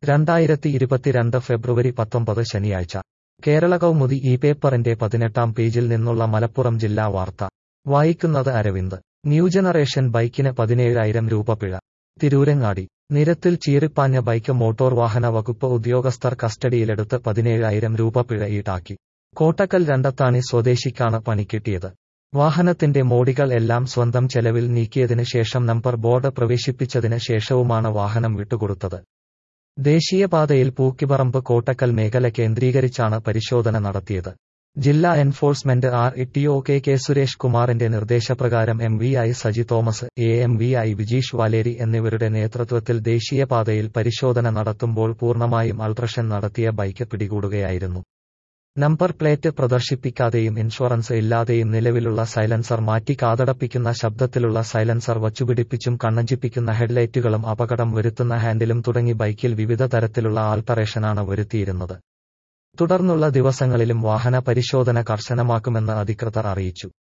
രണ്ടായിരത്തി ഇരുപത്തിരണ്ട് ഫെബ്രുവരി പത്തൊമ്പത് ശനിയാഴ്ച കേരള കൗമുദി ഈ പേപ്പറിന്റെ പതിനെട്ടാം പേജിൽ നിന്നുള്ള മലപ്പുറം ജില്ലാ വാർത്ത വായിക്കുന്നത് അരവിന്ദ് ന്യൂ ജനറേഷൻ ബൈക്കിന് പതിനേഴായിരം രൂപ പിഴ തിരൂരങ്ങാടി നിരത്തിൽ ചീറിപ്പാഞ്ഞ ബൈക്ക് മോട്ടോർ വാഹന വകുപ്പ് ഉദ്യോഗസ്ഥർ കസ്റ്റഡിയിലെടുത്ത് പതിനേഴായിരം രൂപ പിഴ ഈടാക്കി കോട്ടക്കൽ രണ്ടത്താണി സ്വദേശിക്കാണ് പണിക്കിട്ടിയത് വാഹനത്തിന്റെ മോടികൾ എല്ലാം സ്വന്തം ചെലവിൽ നീക്കിയതിന് ശേഷം നമ്പർ ബോർഡ് പ്രവേശിപ്പിച്ചതിന് ശേഷവുമാണ് വാഹനം വിട്ടുകൊടുത്തത് ദേശീയപാതയിൽ പൂക്കിപ്പറമ്പ് കോട്ടക്കൽ മേഖല കേന്ദ്രീകരിച്ചാണ് പരിശോധന നടത്തിയത് ജില്ലാ enforcement R T O K K Suresh കുമാറിന്റെ നിർദ്ദേശപ്രകാരം M V I Saji Thomas A M V I Vijeesh Valeri എന്നിവരുടെ നേതൃത്വത്തിൽ ദേശീയപാതയിൽ പരിശോധന നടത്തുമ്പോൾ പൂർണ്ണമായും അൾട്രഷൻ നടത്തിയ ബൈക്ക് പിടികൂടുകയായിരുന്നു നമ്പർ പ്ലേറ്റ് പ്രദർശിപ്പിക്കാതെയും ഇൻഷുറൻസ് ഇല്ലാതെയും നിലവിലുള്ള സൈലൻസർ മാറ്റി കാതടപ്പിക്കുന്ന ശബ്ദത്തിലുള്ള സൈലൻസർ വച്ചുപിടിപ്പിച്ചും കണ്ണഞ്ചിപ്പിക്കുന്ന ഹെഡ്ലൈറ്റുകളും അപകടം വരുത്തുന്ന ഹാൻഡിലും തുടങ്ങി ബൈക്കിൽ വിവിധ തരത്തിലുള്ള ആൾട്ടറേഷനാണ് വരുത്തിയിരുന്നത് തുടർന്നുള്ള ദിവസങ്ങളിലും വാഹന പരിശോധന കർശനമാക്കുമെന്ന് അധികൃതർ അറിയിച്ചു